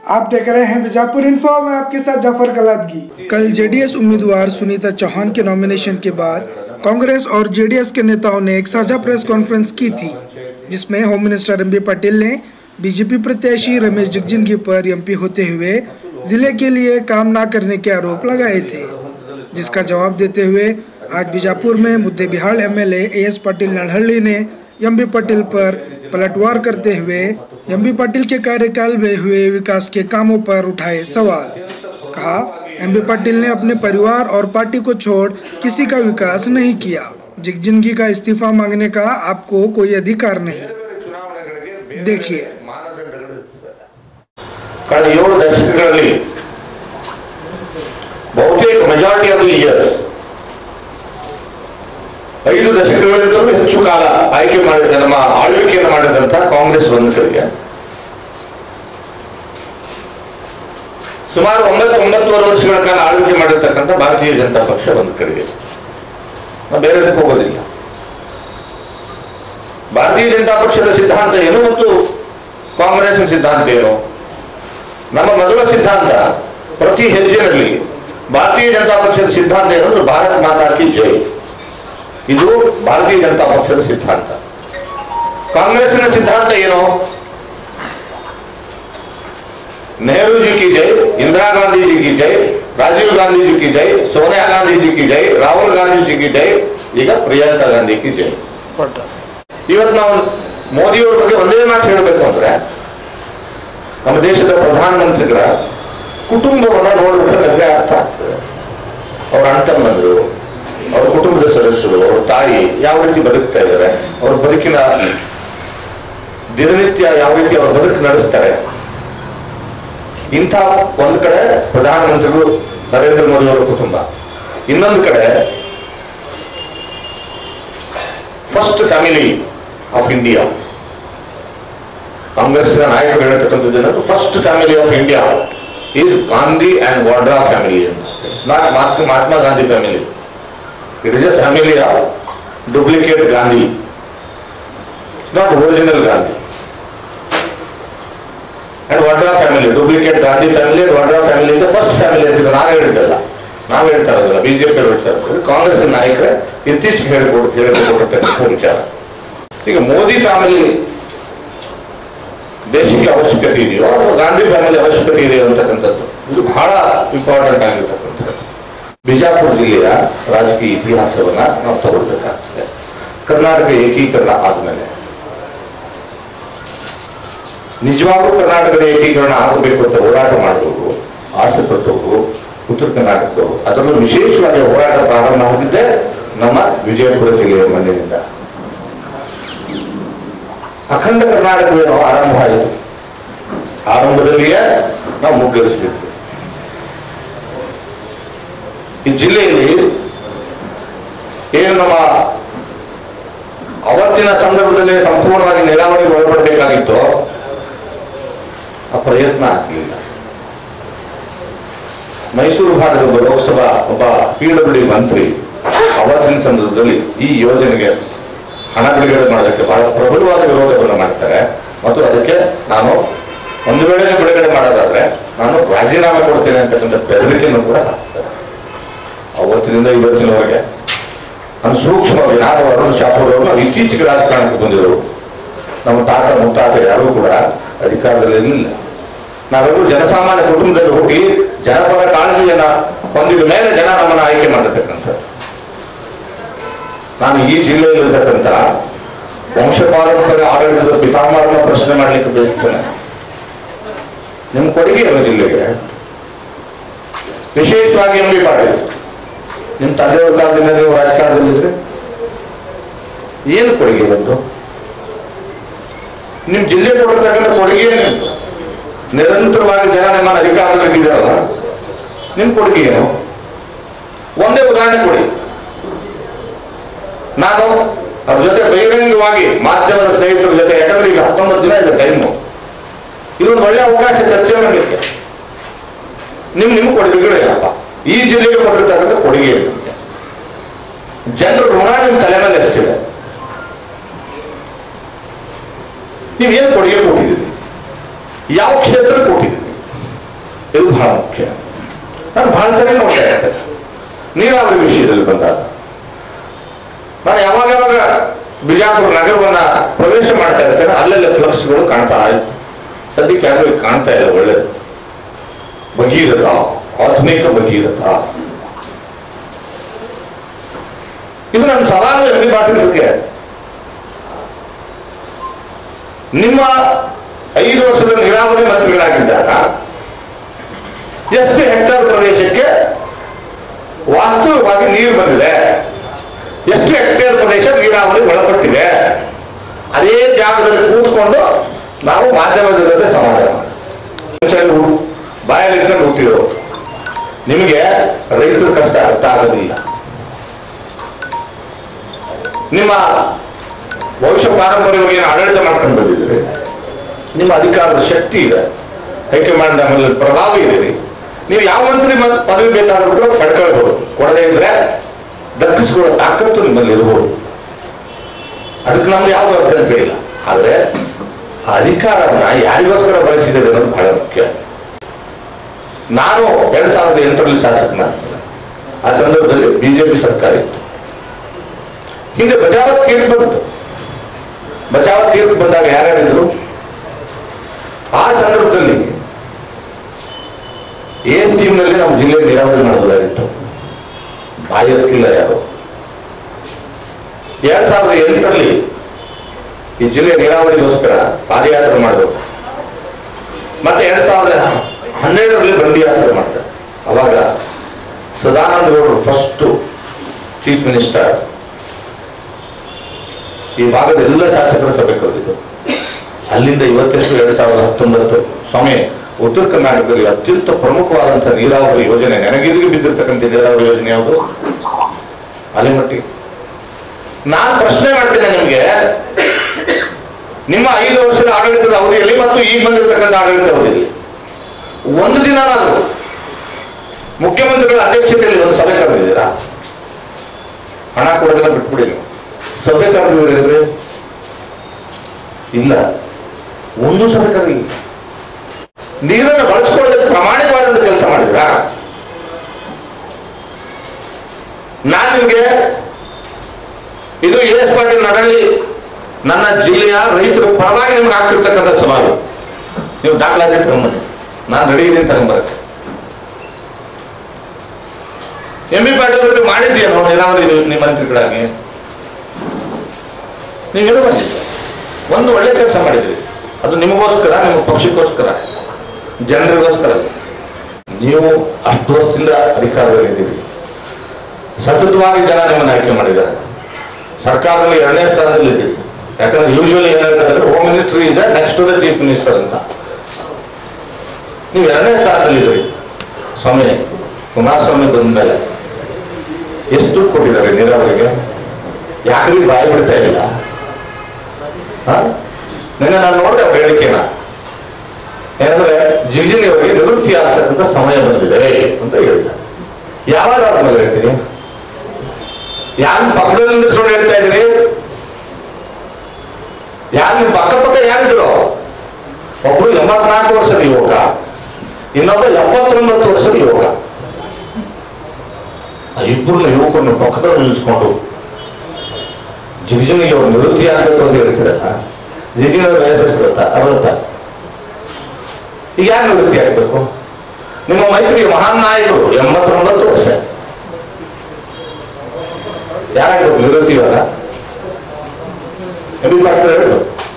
आप देख रहे हैं बीजापुर इन्फो मैं आपके साथ जाफर कलादगी कल जेडीएस उम्मीदवार सुनीता चौहान के नॉमिनेशन के बाद कांग्रेस और जेडीएस के नेताओं ने एक साझा प्रेस कॉन्फ्रेंस की थी जिसमें होम मिनिस्टर एम पाटिल ने बीजेपी प्रत्याशी रमेश जगजिनगी पर एमपी होते हुए जिले के लिए काम ना करने के आरोप लगाए थे जिसका जवाब देते हुए आज बीजापुर में मुद्दे बिहार एमएलए एएस पाटिल नड़हल्ली ने एमबी पाटिल पर पलटवार करते हुए एमबी पाटिल के कार्यकाल में हुए विकास के कामों पर उठाए सवाल कहा एमबी पाटिल ने अपने परिवार और पार्टी को छोड़ किसी का विकास नहीं किया जिगजिनगी का इस्तीफा मांगने का आपको कोई अधिकार नहीं देखिए ಮಾನದಂಡಗಳು ಇರ್ತದೆ. ಕಳೆದ ಏಳು ದಶಕಗಳಲ್ಲಿ ಬಹುತೇಕ ಮೆಜಾರಿಟಿ ಆಫ್ ದಿ ಇಯರ್ಸ್ ಐದು ದಶಕಗಳಿಂದಲೂ ಹೆಚ್ಚು ಕಾಲ ಆಯ್ಕೆ ಮಾಡಿದ ನಮ್ಮ ಆಳ್ವಿಕೆಯನ್ನು ಮಾಡಿದಂತ ಕಾಂಗ್ರೆಸ್ ಒಂದು ಕಡೆಗೆ ಸುಮಾರು ಒಂಬತ್ತು ಒಂಬತ್ತುವರೆ ವರ್ಷಗಳ ಕಾಲ ಆಳ್ವಿಕೆ ಮಾಡಿರ್ತಕ್ಕಂಥ ಭಾರತೀಯ ಜನತಾ ಪಕ್ಷ ಒಂದು ಕಡೆಗೆ ನಾವು ಬೇರೆ ಹೋಗೋದಿಲ್ಲ ಭಾರತೀಯ ಜನತಾ ಪಕ್ಷದ ಸಿದ್ಧಾಂತ ಏನು ಮತ್ತು ಕಾಂಗ್ರೆಸ್ನ ಸಿದ್ಧಾಂತ ಏನು ನಮ್ಮ ಮೊದಲ ಸಿದ್ಧಾಂತ ಪ್ರತಿ ಹೆಜ್ಜೆನಲ್ಲಿ ಭಾರತೀಯ ಜನತಾ ಪಕ್ಷದ ಸಿದ್ಧಾಂತ ಏನಂದ್ರೆ ಭಾರತ್ ಮಾತಾ ಕಿ ಜೈ ಇದು ಭಾರತೀಯ ಜನತಾ ಪಕ್ಷದ ಸಿದ್ಧಾಂತ ಕಾಂಗ್ರೆಸ್ನ ಸಿದ್ಧಾಂತ ಏನು नेहरू जी की जय इंदिरा गांधी जी की जय राजीव गांधी जी की जय सोनिया गांधी जी की जय राहुल गांधी जी की जय ಈಗ ಪ್ರಿಯಾಂಕಾ ಗಾಂಧಿ ಕಿ ಜೈ ಇವತ್ತು ನಾವು ಮೋದಿಯವರ ಬಗ್ಗೆ ಒಂದೇ ಮಾತು ಹೇಳಬೇಕು ಅಂದ್ರೆ ನಮ್ಮ ದೇಶದ ಪ್ರಧಾನಮಂತ್ರಿಗಳ ಕುಟುಂಬವನ್ನ ನೋಡ್ಬಿಟ್ರೆ ನಮಗೆ ಅರ್ಥ ಆಗ್ತದೆ ಅವ್ರ ಅಣ್ತಮ್ಮಂದ್ರು ಅವ್ರ ಕುಟುಂಬದ ಸದಸ್ಯರು ಅವ್ರ ತಾಯಿ ಯಾವ ರೀತಿ ಬದುಕ್ತಾ ಇದ್ದಾರೆ ಅವ್ರ ಬದುಕಿನ ದಿನನಿತ್ಯ ಯಾವ ರೀತಿ ಅವ್ರ ಬದುಕು ನಡೆಸ್ತಾರೆ ಇಂಥ ಒಂದು ಕಡೆ ಪ್ರಧಾನಮಂತ್ರಿಗಳು ನರೇಂದ್ರ ಮೋದಿ ಅವರ ಕುಟುಂಬ ಇನ್ನೊಂದು ಕಡೆ ಫಸ್ಟ್ ಫ್ಯಾಮಿಲಿ ಆಫ್ ಇಂಡಿಯಾ ಕಾಂಗ್ರೆಸ್ನ ನಾಯಕರು ಹೇಳ್ತಕ್ಕಂಥದ್ದು ಏನಂದ್ರೆ first family of India is Gandhi and Vadra family it's not Mahatma Mahatma Gandhi family it is a family of duplicate Gandhi it's not original Gandhi and Vadra family duplicate Gandhi family and Vadra family ಅಂತ ಫಸ್ಟ್ ಫ್ಯಾಮಿಲಿ ಅಂತ ನಾವು ಹೇಳಿದ್ದಲ್ಲ ನಾವು ಹೇಳ್ತಾ ಇರೋದಿಲ್ಲ ಬಿಜೆಪಿ ಹೇಳ್ತಾ ಇರೋದು ಕಾಂಗ್ರೆಸ್ ನಾಯಕರೇ ಇತ್ತೀಚೆಗೆ ಹೇಳಿಕೊಡ್ ಹೇಳಿಕೊಟ್ಟಿರ್ತಕ್ಕಂಥ ವಿಚಾರ ಈಗ ಮೋದಿ ಫ್ಯಾಮಿಲಿ ದೇಶಕ್ಕೆ ಅವಶ್ಯಕತೆ ಇದೆಯೋ ಅಥವಾ ಗಾಂಧಿ ಫ್ಯಾಮಿಲಿ ಅವಶ್ಯಕತೆ ಇದೆಯೋ ಅಂತಕ್ಕಂಥದ್ದು ಇದು ಬಹಳ ಇಂಪಾರ್ಟೆಂಟ್ ಆಗಿರ್ತಕ್ಕಂಥದ್ದು ಬಿಜಾಪುರ ಜಿಲ್ಲೆಯ ರಾಜಕೀಯ ಇತಿಹಾಸವನ್ನ ನಾವು ತಗೊಳ್ಬೇಕಾಗ್ತದೆ ಕರ್ನಾಟಕ ಏಕೀಕರಣ ಆದ್ಮೇಲೆ ನಿಜವಾಗ್ಲೂ ಕರ್ನಾಟಕದ ಏಕೀಕರಣ ಆಗಬೇಕು ಅಂತ ಹೋರಾಟ ಮಾಡಿದವರು ಆಸೆ ಪಟ್ಟವರು ಉತ್ತರ ಕರ್ನಾಟಕದವರು ಅದರಲ್ಲೂ ವಿಶೇಷವಾಗಿ ಹೋರಾಟ ಪ್ರಾರಂಭ ಆಗಿದ್ದೆ ನಮ್ಮ ವಿಜಯಪುರ ಜಿಲ್ಲೆಯ ಮಣ್ಣಿನಿಂದ ಅಖಂಡ ಕರ್ನಾಟಕವೇನೋ ಆರಂಭ ಆಯಿತು ಆರಂಭದಲ್ಲಿಯೇ ನಾವು ಮುಗ್ಗರಿಸಬೇಕು ಈ ಜಿಲ್ಲೆಯಲ್ಲಿ ಏನು ನಮ್ಮ ಅವತ್ತಿನ ಸಂದರ್ಭದಲ್ಲಿ ಸಂಪೂರ್ಣವಾಗಿ ನೀರಾವರಿಗೆ ಒಳಪಡಬೇಕಾಗಿತ್ತು ಆ ಪ್ರಯತ್ನ ಆಗಲಿಲ್ಲ ಮೈಸೂರು ಭಾಗದ ಒಬ್ಬ ಲೋಕಸಭಾ ಒಬ್ಬ ಪಿ ಡಬ್ಲ್ಯೂ ಮಂತ್ರಿ ಅವತ್ತಿನ ಸಂದರ್ಭದಲ್ಲಿ ಈ ಯೋಜನೆಗೆ ಹಣ ಬಿಡುಗಡೆ ಮಾಡೋದಕ್ಕೆ ಬಹಳ ಪ್ರಬಲವಾದ ವಿರೋಧವನ್ನು ಮಾಡ್ತಾರೆ ಮತ್ತು ಅದಕ್ಕೆ ನಾನು ಒಂದು ವೇಳೆ ಬಿಡುಗಡೆ ಮಾಡೋದಾದ್ರೆ ನಾನು ರಾಜೀನಾಮೆ ಕೊಡ್ತೇನೆ ಅಂತಕ್ಕಂಥ ಬೆದರಿಕೆಯನ್ನು ಕೂಡ ಹಾಕ್ತಾರೆ ಅವತ್ತಿನಿಂದ ಇವತ್ತಿನವರೆಗೆ ನಾನು ಸೂಕ್ಷ್ಮವಾಗಿ ನಾನು ಅರುಣ್ ಶಾಪೂರ್ ಅವರು ನಾವು ಇತ್ತೀಚೆಗೆ ರಾಜಕಾರಣಕ್ಕೆ ಬಂದಿದ್ರು ನಮ್ಮ ತಾತ ಮುತ್ತಾತ ಯಾರೂ ಕೂಡ ಅಧಿಕಾರದಲ್ಲಿ ಇರಲಿಲ್ಲ ನಾವೆಲ್ಲರೂ ಜನಸಾಮಾನ್ಯ ಕುಟುಂಬದಲ್ಲಿ ಹುಟ್ಟಿ ಜನಪದ ಕಾಳಜಿಯನ್ನ ಹೊಂದಿದ ಮೇಲೆ ಜನ ನಮ್ಮನ್ನು ಆಯ್ಕೆ ಮಾಡಿರ್ತಕ್ಕಂಥ ನಾನು ಈ ಜಿಲ್ಲೆಯಲ್ಲಿರ್ತಕ್ಕಂಥ ವಂಶ ಪಾರಂಪರ್ಯ ಆಡಳಿತದ ಪಿತಾಮಹರನ್ನ ಪ್ರಶ್ನೆ ಮಾಡಲಿಕ್ಕೆ ಬಯಸ್ತೇನೆ ನಿಮ್ಮ ಕೊಡುಗೆ ಏನು ಜಿಲ್ಲೆಗೆ ವಿಶೇಷವಾಗಿ ಎಂ ಬಿ ಪಾಟೀಲ್ ನಿಮ್ಮ ತಂದೆಯವರ ಕಾಲದಿಂದ ನೀವು ರಾಜಕಾರಣದಲ್ಲಿದ್ರೆ ಏನು ಕೊಡುಗೆ ಬಂತು ನಿಮ್ ಜಿಲ್ಲೆ ಕೊಡತಕ್ಕಂಥ ಕೊಡುಗೆ ಏನು ನಿರಂತರವಾಗಿ ಜನ ನಿಮ್ಮನ್ನು ಅಧಿಕಾರದಲ್ಲಿ ಇದ್ದಾರಲ್ಲ ನಿಮ್ ಕೊಡುಗೆ ಏನು ಒಂದೇ ಉದಾಹರಣೆ ಕೊಡಿ ನಾನು ಅವ್ರ ಜೊತೆ ಬಹಿರಂಗವಾಗಿ ಮಾಧ್ಯಮದ ಸ್ನೇಹಿತರ ಜೊತೆ ಯಾಕಂದ್ರೆ ಈಗ ಹತ್ತೊಂಬತ್ತು ದಿನ ಇದೆ ಟೈಮು ಇದೊಂದು ಒಳ್ಳೆ ಅವಕಾಶ ಚರ್ಚೆ ಮಾಡಲಿಕ್ಕೆ ನಿಮ್ ನಿಮ್ಗೆ ಕೊಡುಗೆಗಳು ಏನಪ್ಪ ಈ ಜಿಲ್ಲೆಗೆ ಕೊಟ್ಟಿರ್ತಕ್ಕಂಥ ಕೊಡುಗೆ ಏನು ನಿಮ್ಗೆ ಜನರ ಋಣ ನಿಮ್ಮ ತಲೆ ಮೇಲೆ ಎಷ್ಟಿದೆ ನೀವೇನು ಕೊಡುಗೆ ಕೊಟ್ಟಿದ್ದೀರಿ ಯಾವ ಕ್ಷೇತ್ರಕ್ಕೆ ಕೊಟ್ಟಿದ್ದೀರಿ ಇದು ಬಹಳ ಮುಖ್ಯ ನಾನು ಬಹಳ ಸರಿ ನೋಡ್ತಾ ಇರ್ತೇನೆ ನೀರಾವರಿ ವಿಷಯದಲ್ಲಿ ಬಂದಾಗ ನಾನು ಯಾವಾಗ ಯಾವಾಗ ಬಿಜಾಪುರ ನಗರವನ್ನ ಪ್ರವೇಶ ಮಾಡ್ತಾ ಇರ್ತೇನೆ ಅಲ್ಲೆಲ್ಲ ಫ್ಲಕ್ಸ್ಗಳು ಕಾಣ್ತಾ ಇತ್ತು ಸದ್ಯಕ್ಕೆ ಯಾರು ಈಗ ಕಾಣ್ತಾ ಇಲ್ಲ ಒಳ್ಳೇದು ಭಗೀರಥ ಆಧುನಿಕ ಭಗೀರಥ ಇದು ನನ್ನ ಸವಾಲು ಎಂ ಬಿ ಪಾಟೀಲ್ರಿಗೆ ನಿಮ್ಮ ಐದು ವರ್ಷದ ನೀರಾವರಿ ಮಂತ್ರಿಗಳಾಗಿದ್ದಾಗ ಎಷ್ಟು ಹೆಕ್ಟೇರ್ ಪ್ರದೇಶಕ್ಕೆ ವಾಸ್ತವವಾಗಿ ನೀರು ಬಂದಿದೆ ಎಷ್ಟು ಹೆಕ್ಟೇರ್ ಪ್ರದೇಶ ನೀರಾವರಿ ಒಳಪಟ್ಟಿದೆ ಅದೇ ಜಾಗದಲ್ಲಿ ಕೂತ್ಕೊಂಡು ನಾವು ಮಾಧ್ಯಮದ ಜೊತೆ ಸಮಾಧಾನ ಮಾಡಿ. ಬಾಯಲ್ಲಿ ಇಟ್ಕೊಂಡು ಹುಟ್ಟಿರೋ ನಿಮಗೆ ರೈತರ ಕಷ್ಟ ಅರ್ಥ ಆಗೋದಿಲ್ಲ ನಿಮ್ಮ ಭವಿಷ್ಯ ಪಾರಂಪರ್ಯವಾಗಿ ಏನು ಆಡಳಿತ ಮಾಡ್ಕೊಂಡು ಬಂದಿದ್ದೀರಿ ನಿಮ್ಮ ಅಧಿಕಾರದ ಶಕ್ತಿ ಇದೆ ಹೈಕಮಾಂಡ್ ನಮ್ಮಲ್ಲಿ ಪ್ರಭಾವ ಇದೆ ನೀವು ಯಾವ ಮಂತ್ರಿ ಮ- ಪದವಿ ಬೇಕಾದ್ರೂ ಕೂಡ ಪಡ್ಕೊಳ್ಬಹುದು ಕೊಡದೇ ಇದ್ರೆ ದಕ್ಕಿಸ್ಕೊಳ್ಳೋ ತಾಕತ್ತು ನಿಮ್ಮಲ್ಲಿ ಇರಬಹುದು ಅದಕ್ಕೆ ನಮ್ಗೆ ಯಾವ ಅಭ್ಯಂತರ ಇಲ್ಲ ಆದ್ರೆ ಆ ಅಧಿಕಾರವನ್ನ ಯಾರಿಗೋಸ್ಕರ ಬಳಸಿದ್ದೇವೆ ಅನ್ನೋದು ಬಹಳ ಮುಖ್ಯ ನಾನು ಎರಡ್ ಸಾವಿರದ ಎಂಟರಲ್ಲಿ ಶಾಸಕನ ಆ ಸಂದರ್ಭದಲ್ಲಿ ಬಿಜೆಪಿ ಸರ್ಕಾರ ಇತ್ತು ಹಿಂದೆ ಬಚಾವತ್ ತೀರ್ಪು ಬಂತು ಬಚಾವತ್ ತೀರ್ಪು ಬಂದಾಗ ಯಾರ್ಯಾರಿದ್ರು ಆ ಸಂದರ್ಭದಲ್ಲಿ ಎ ಎಸ್ ನಲ್ಲಿ ನಮ್ಮ ಜಿಲ್ಲೆ ನೀರಾವರಿ ಮಾಡಬಹುದಾಗಿತ್ತು ಬಾಯಿ ಎತ್ತಿಲ್ಲ ಯಾರು ಎರಡ್ ಸಾವಿರದ ಎಂಟರಲ್ಲಿ ಈ ಜಿಲ್ಲೆ ನೀರಾವರಿಗೋಸ್ಕರ ಪಾದಯಾತ್ರೆ ಮಾಡಿದ್ರು ಮತ್ತೆ ಎರಡ್ ಸಾವಿರದ ಹನ್ನೆರಡರಲ್ಲಿ ಬಂಡಿ ಯಾತ್ರೆ ಮಾಡಿದೆ ಅವಾಗ ಸದಾನಂದ ಗೌಡರು ಫಸ್ಟ್ ಚೀಫ್ ಮಿನಿಸ್ಟರ್ ಈ ಭಾಗದ ಎಲ್ಲ ಶಾಸಕರ ಸಭೆ ಕರೆದಿದ್ದು ಅಲ್ಲಿಂದ ಇವತ್ತೆಷ್ಟು ಎರಡ್ ಸಾವಿರದ ಹತ್ತೊಂಬತ್ತು ಸ್ವಾಮಿ ಉತ್ತರ ಕರ್ನಾಟಕದಲ್ಲಿ ಅತ್ಯಂತ ಪ್ರಮುಖವಾದಂತಹ ನೀರಾವರಿ ಯೋಜನೆ ನೆನಗಿದಿಗೆ ಬಿದ್ದಿರ್ತಕ್ಕಂಥ ನೀರಾವರಿ ಯೋಜನೆ ಯಾವುದು ಅಲೆಮಟ್ಟಿ ನಾನು ಪ್ರಶ್ನೆ ಮಾಡ್ತೇನೆ ನಿಮಗೆ ನಿಮ್ಮ ಐದು ವರ್ಷದ ಆಡಳಿತದ ಅವಧಿಯಲ್ಲಿ ಮತ್ತು ಈಗ ಬಂದಿರತಕ್ಕಂಥ ಆಡಳಿತ ಅವಧಿಯಲ್ಲಿ ಒಂದು ದಿನನಾದರೂ ಮುಖ್ಯಮಂತ್ರಿಗಳ ಅಧ್ಯಕ್ಷತೆಯಲ್ಲಿ ಒಂದು ಸಭೆ ಕರೆದಿದ್ದೀರಾ ಹಣ ಕೊಡೋದನ್ನ ಬಿಟ್ಬಿಡಿ ನೀವು ಸಭೆ ಕರೆದಿದ್ರೆ ಇಲ್ಲ ಒಂದು ಸಭೆ ಕರೆದಿಲ್ಲ ನೀರನ್ನು ಬಳಸ್ಕೊಳ್ಳೋದಕ್ಕೆ ಪ್ರಾಮಾಣಿಕವಾದ ಕೆಲಸ ಮಾಡಿದ್ರಾ ನಾನು ನಿಮಗೆ ಇದು ಎ ಎಸ್ ಪಾಟೀಲ್ ನಡಲಿ ನನ್ನ ಜಿಲ್ಲೆಯ ರೈತರ ಪರವಾಗಿ ನಿಮ್ಗೆ ಆಗ್ತಿರ್ತಕ್ಕಂಥ ಸವಾಲು ನೀವು ದಾಖಲಾತಿ ತಗೊಂಬನ್ನಿ ನಾನು ರೆಡಿ ಇದ್ದೀನಿ ತಗೊಂಬರಕ್ಕೆ ಎಂ ಬಿ ಪಾಟೀಲ್ ಅವರು ಮಾಡಿದ್ದೀನೋ ನೀರಾವರಿ ನಿಮ್ಮ ಮಂತ್ರಿಗಳಾಗಿ ನೀವೇನು ಬಂದಿಲ್ಲ ಒಂದು ಒಳ್ಳೆ ಕೆಲಸ ಮಾಡಿದ್ರಿ ಅದು ನಿಮಗೋಸ್ಕರ ನಿಮ್ಮ ಪಕ್ಷಕ್ಕೋಸ್ಕರ ಜನರಿಗೋಸ್ಕರ ಅಲ್ಲ. ನೀವು ಅಷ್ಟು ವರ್ಷದಿಂದ ಅಧಿಕಾರದಲ್ಲಿದ್ದೀರಿ ಸತತವಾಗಿ ಜನ ನಿಮ್ಮನ್ನು ಆಯ್ಕೆ ಮಾಡಿದ್ದಾರೆ ಸರ್ಕಾರದಲ್ಲಿ ಎರಡನೇ ಸ್ಥಾನದಲ್ಲಿ ಇದ್ದೀರಿ ಯಾಕಂದ್ರೆ ಯೂಶುವಲಿ ಏನಾಗ್ತದೆ ಅಂದ್ರೆ home ministry is next to the chief minister ಅಂತ ನೀವು ಎರಡನೇ ಸ್ಥಾನದಲ್ಲಿ ಇದ್ದೀರಿ ಸ್ವಾಮಿ ಕುಮಾರಸ್ವಾಮಿ ಬಂದ ಮೇಲೆ ಎಷ್ಟು ದುಡ್ಡು ಕೊಟ್ಟಿದ್ದಾರೆ ನೀರಾವರಿಗೆ ಯಾಕ್ರಿ ಬಾಯಿ ಬಿಡ್ತಾ ಇಲ್ಲ ಹ? ನಿನ್ನೆ ನಾನು ನೋಡಿದೆ ಅವ್ರ ಹೇಳಿಕೆನ ಏನಂದ್ರೆ ಜಿಜಿನಿ ಅವರಿಗೆ ನಿವೃತ್ತಿ ಆಗ್ತಕ್ಕಂಥ ಸಮಯ ಬಂದಿದೆ ಅಂತ ಹೇಳಿದ ಯಾವಾಗ ಆದ್ಮೇಲೆ ಹೇಳ್ತೀನಿ ಯಾರು ಪಕ್ಕದಲ್ಲಿ ನಿಲ್ಲಿಸ್ಕೊಂಡು ಹೇಳ್ತಾ ಇದ್ದೀರಿ ಯಾರು ನಿಮ್ಮ ಪಕ್ಕ ಪಕ್ಕ ಯಾರಿದ್ರು ಒಬ್ರು ಎಂಬತ್ನಾಲ್ಕು ವರ್ಷದ ಯುವಕ ಇನ್ನೊಬ್ಬ ಎಪ್ಪತ್ತೊಂಬತ್ತು ವರ್ಷದ ಯುವಕ ಆ ಇಬ್ಬರನ್ನ ಯುವಕರನ್ನ ಪಕ್ಕದಲ್ಲಿ ನಿಲ್ಲಿಸ್ಕೊಂಡು ಜಿಗಿಜಿನಿಗೆ ಅವ್ರು ನಿವೃತ್ತಿ ಆಗ್ಬೇಕು ಅಂತ ಹೇಳ್ತೀರಲ್ಲ ಜಿಜಿನ ವಯಸ್ಸು ಗೊತ್ತಾ ಅರವತ್ತ ಈಗ ಯಾರು ನಿವೃತ್ತಿ ಆಗ್ಬೇಕು ನಿಮ್ಮ ಮೈತ್ರಿ ಮಹಾನ್ ನಾಯಕರು ಎಂಬತ್ತೊಂಬತ್ತು ವರ್ಷ ಯಾರಾಗ್ಬೇಕು ನಿವೃತ್ತಿ ಇವಾಗ ಎಂ ಬಿ ಪಾಟೀಲ್ ಹೇಳಿದ್ರು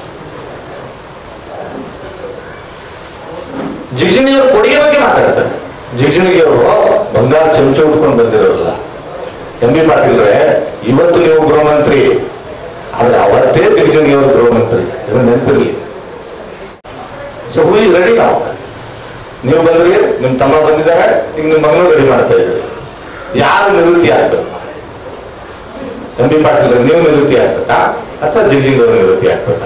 ಜಿಗ್ಜಿಣಿಯವರು ಕೊಡುಗೆ ಬಗ್ಗೆ ಮಾತಾಡ್ತಾರೆ ಜಿಗ್ಜಿಣಿಗೆ ಅವರು ಬಂಗಾರ ಚಮಚ ಉಟ್ಕೊಂಡು ಬಂದಿರೋಲ್ಲ ಎಂ ಬಿ ಪಾಟೀಲ್ರೆ ಇವತ್ತು ನೀವು ಗೃಹ ಮಂತ್ರಿ ಆದ್ರೆ ಅವತ್ತೇ ಜಿಗ್ಜಿಣಿಯವರು ಗೃಹ ಮಂತ್ರಿ ಇದನ್ನ ನೆನಪಿರ್ಲಿ ಸೊ ಹೂ ಇಸ್ ರೆಡಿ ನಾವು ನೀವು ಬಂದ್ರಿ ನಿಮ್ ತಮ್ಮ ಬಂದಿದ್ದಾರೆ ಈಗ ನಿಮ್ಮ ಮಗನೂ ರೆಡಿ ಮಾಡ್ತಾ ಇದ್ದೀರಿ ಯಾರು ನಿವೃತ್ತಿ ಆಗ್ಬೇಕು ಎಂ ಬಿ ಪಾಟೀಲ್ ನೀವು ನಿವೃತ್ತಿ ಆಗ್ಬೇಕಾ ಅಥವಾ ಜಿಗ್ಜಿಂಗ್ ನಿವೃತ್ತಿ ಆಗ್ಬೇಕಾ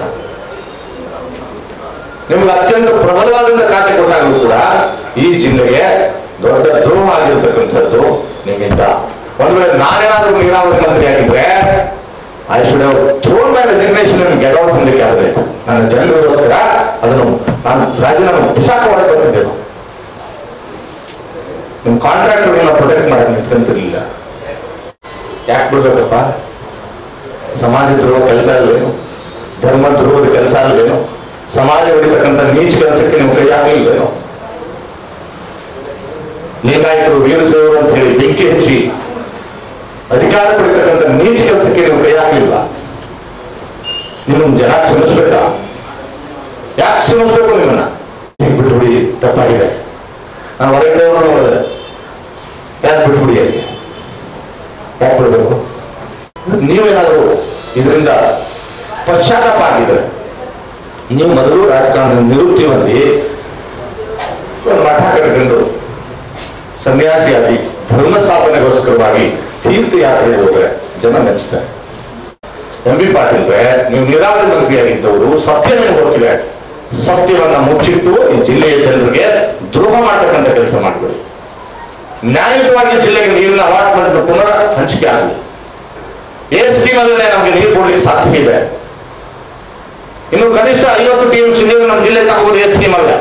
ನಿಮ್ಗೆ ಅತ್ಯಂತ ಪ್ರಬಲವಾದಂತ ಖಾತೆ ಕೊಟ್ಟಾಗಲೂ ಕೂಡ ಈ ಜಿಲ್ಲೆಗೆ ದೊಡ್ಡ ದ್ರೋಹ ಆಗಿರ್ತಕ್ಕಂಥದ್ದು ನಿಮ್ಮಿಂದ ಒಂದ್ ವೇಳೆ ನಾನೇನಾದ್ರೂ ನೀರಾವರಿ ಮಂತ್ರಿ ಆಗಿದ್ರೆ I should have thrown my resignation and get out from the cabinet ನನ್ನ ಜನರಿಗೋಸ್ಕರ ಅದನ್ನು ನಾನು ರಾಜೀನಾಮೆ ಬಿಸಾಕ ಹೊರಗೆ ಬರ್ತಿದ್ದೆ ನಿಮ್ಮ ಕಾಂಟ್ರಾಕ್ಟರ್ಗಳನ್ನ ಪ್ರೊಟೆಕ್ಟ್ ಮಾಡಕ್ ನಿಂತ್ಕೊಂತಿರ್ಲಿಲ್ಲ ಯಾಕೆ ಬಿಡ್ಬೇಕಪ್ಪ ಸಮಾಜ ದ್ರೋಹ ಕೆಲಸ ಅಲ್ವೇನು ಧರ್ಮ ದ್ರೋಹದ ಕೆಲಸ ಅಲ್ವೇನು ಸಮಾಜ ಹೊಡಿತಕ್ಕಂಥ ನೀಚ ಕೆಲಸಕ್ಕೆ ನೀವು ಕೈ ಹಾಕಲಿಲ್ವೇನು ಲಿಂಗಾಯತರು ವೀರಶೈವರು ಅಂತ ಹೇಳಿ ಬೆಂಕಿ ಹಚ್ಚಿ ಅಧಿಕಾರ ಪಡಿತಕ್ಕಂಥ ನೀಚ ಕೆಲಸಕ್ಕೆ ನೀವು ಕೈ ಹಾಕಲಿಲ್ಲ ನಿಮ್ಮನ್ನು ಜನ ಕ್ಷಮಿಸ್ಬೇಕ ಯಾಕೆ ಕ್ಷಮಿಸ್ಬೇಕು ನಿಮ್ಮನ್ನ ಹೀಗೆ ಬಿಟ್ಬಿಡಿ ತಪ್ಪಾಗಿದೆ ನಾನು ಹೊರಗಡೆ ನೋಡಿದೆ ಯಾಕೆ ಬಿಟ್ಬಿಡಿ ಅಲ್ಲಿ ಯಾಕೆ ಬಿಡಬೇಕು ನೀವೇನಾದರೂ ಇದರಿಂದ ಪಶ್ಚಾತ್ತಾಪ ಆಗಿದ್ರೆ ನೀವು ಮೊದಲು ರಾಜಕಾರಣದ ನಿವೃತ್ತಿ ಹೊಂದಿ ಒಂದು ಮಠ ಕಟ್ಕೊಂಡು ಸನ್ಯಾಸಿಯಾಗಿ ಧರ್ಮ ಸ್ಥಾಪನೆಗೋಸ್ಕರವಾಗಿ ತೀರ್ಥಯಾತ್ರೆಗೆ ಹೋದ್ರೆ ಜನ ಮೆಚ್ಚುತ್ತಾರೆ ಎಂ ಬಿ ಪಾಟೀಲ್ರೆ ನೀವು ನೀರಾವರಿ ಮಂತ್ರಿಯಾಗಿದ್ದವರು ಸತ್ಯ ನಿಮಗೆ ಗೊತ್ತಿದೆ ಸತ್ಯವನ್ನ ಮುಚ್ಚಿಟ್ಟು ಈ ಜಿಲ್ಲೆಯ ಜನರಿಗೆ ದ್ರೋಹ ಮಾಡ್ತಕ್ಕಂಥ ಕೆಲಸ ಮಾಡಬೇಡಿ ನ್ಯಾಯಯುತವಾಗಿ ಜಿಲ್ಲೆಗೆ ನೀರಿನ ಅಲಾಟ್ಮೆಂಟ್ ಪುನಃ ಹಂಚಿಕೆ ಆಗಲಿ ಎ ಸ್ಕೀಮಲ್ಲೇ ನಮಗೆ ನೀರು ಕೊಡ್ಲಿಕ್ಕೆ ಸಾಧ್ಯ ಇದೆ ಇನ್ನು ಕನಿಷ್ಠ ಐವತ್ತು ಟಿ ಎಂ ಸಿ ನೀರು ನಮ್ಮ ಜಿಲ್ಲೆ ತಗೋಬೋದು ಎ ಸ್ಕೀಮ್ ಅಲ್ಲ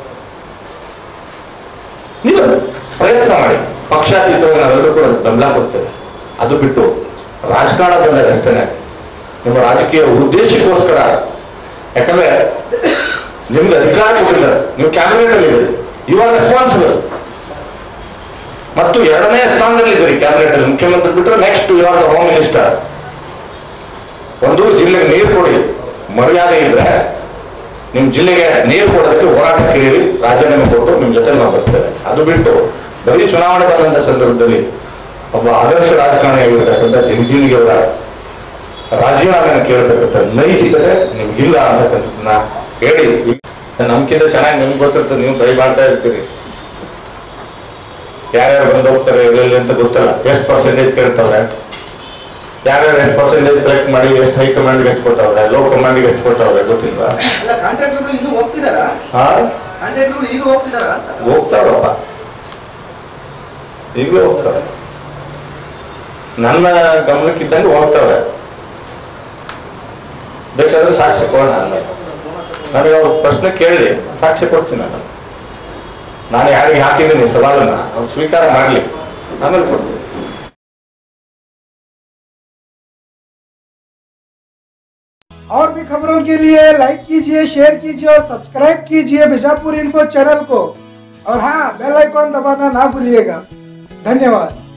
ನೀವು ಪ್ರಯತ್ನ ಮಾಡಿ ಪಕ್ಷಾತೀತವಾಗಿ ನಾವೆಲ್ಲರೂ ಕೂಡ ಬೆಂಬಲ ಕೊಡ್ತೇವೆ ಅದು ಬಿಟ್ಟು ರಾಜಕಾರಣ ಬಂದಾಗ ಅಷ್ಟೇ ನಿಮ್ಮ ರಾಜಕೀಯ ಉದ್ದೇಶಕ್ಕೋಸ್ಕರ ಯಾಕಂದ್ರೆ ನಿಮ್ಗೆ ಅಧಿಕಾರ ಕೊಟ್ಟಿದ್ದಾರೆ ನೀವು ಕ್ಯಾಬಿನೆಟ್ ಅಲ್ಲಿ ಇದ್ದೀರಿ ಯು ಆರ್ ರೆಸ್ಪಾನ್ಸಿಬಲ್ ಮತ್ತು ಎರಡನೇ ಸ್ಥಾನದಲ್ಲಿ ಇದ್ದೀರಿ ಕ್ಯಾಬಿನೆಟ್ ಅಲ್ಲಿ ಮುಖ್ಯಮಂತ್ರಿ ಬಿಟ್ಟರೆ next you are the home minister ಒಂದು ಜಿಲ್ಲೆಗೆ ನೀರು ಕೊಡಿ ಮರ್ಯಾದೆ ಇದ್ರೆ ನಿಮ್ ಜಿಲ್ಲೆಗೆ ನೀರು ಕೊಡೋದಕ್ಕೆ ಹೋರಾಟಕ್ಕೆ ಇರಿ ರಾಜೀನಾಮೆ ಕೊಟ್ಟು ನಿಮ್ ಜೊತೆ ನಾವು ಬರ್ತೇವೆ ಅದು ಬಿಟ್ಟು ಬರೀ ಚುನಾವಣೆ ಬಂದಂತ ಸಂದರ್ಭದಲ್ಲಿ ಒಬ್ಬ ಆದರ್ಶ ರಾಜಕಾರಣಿಯಾಗಿರ್ತಕ್ಕಂಥ ಜಗಜೀವಿಗೆ ಅವರ ರಾಜೀನಾಮೆಯನ್ನು ಕೇಳತಕ್ಕಂಥ ನೈತಿಕತೆ ನಿಮ್ಗಿಲ್ಲ ಅಂತಕ್ಕಂಥದ್ದನ್ನ ಹೇಳಿ ನಮ್ಗಿಂತ ಚೆನ್ನಾಗಿ ನಿಮ್ಗೆ ಗೊತ್ತಿರ್ತದೆ ನೀವು ಬೈ ಮಾಡ್ತಾ ಇರ್ತೀರಿ ಯಾರ್ಯಾರು ಬಂದು ಹೋಗ್ತಾರೆ ಎಲ್ಲೆಲ್ಲಿ ಅಂತ ಗೊತ್ತಲ್ಲ ಎಷ್ಟು ಪರ್ಸೆಂಟೇಜ್ ಕೇಳ್ತವ್ರೆ ಯಾರ್ಯಾರು ಎಷ್ಟು ಪರ್ಸೆಂಟೇಜ್ ಕಲೆಕ್ಟ್ ಮಾಡಿ ಎಷ್ಟು ಹೈಕಮಾಂಡ್ಗೆ ಎಷ್ಟು ಕೊಟ್ಟವ್ರೆ ಲೋ ಕಮಾಂಡ್ಗೆ ಎಷ್ಟು ಕೊಟ್ಟವ್ರೆ ಗೊತ್ತಿಲ್ವಾ ಅಲ್ಲ ಕಾಂಟ್ರಾಕ್ಟರ್ಗಳು ಈಗ ಹೋಗ್ತಿದಾರಾ ಹಾ ಕಾಂಟ್ರಾಕ್ಟರ್ಗಳು ಈಗ ಹೋಗ್ತಿದಾರಾ ಅಂತ ಹೋಗ್ತಾರಪ್ಪ ಈಗಲೂ ಹೋಗ್ತಾರೆ ನನ್ನ ಗಮನಕ್ಕಿದ್ದಂಗೆ ಹೋಗ್ತಾರೆ ಬೇಕಾದ್ರೆ ಸಾಕ್ಷ್ಯ ಕೊಡೋಣ ಆಮೇಲೆ ನನಗೆ ಅವ್ರು ಪ್ರಶ್ನೆ ಕೇಳಿ ಸಾಕ್ಷ್ಯ ಕೊಡ್ತೀನಿ ನಾನು ನಾನು ಯಾರಿಗೆ ಹಾಕಿದ್ದೀನಿ ಸವಾಲನ್ನ ಅವ್ರು ಸ್ವೀಕಾರ ಮಾಡಲಿ ಆಮೇಲೆ ಕೊಡ್ತೀನಿ और भी खबरों के लिए लाइक कीजिए शेयर कीजिए और सब्सक्राइब कीजिए बीजापुर इन्फो चैनल को और हाँ बेल आइकॉन दबाना ना भूलिएगा धन्यवाद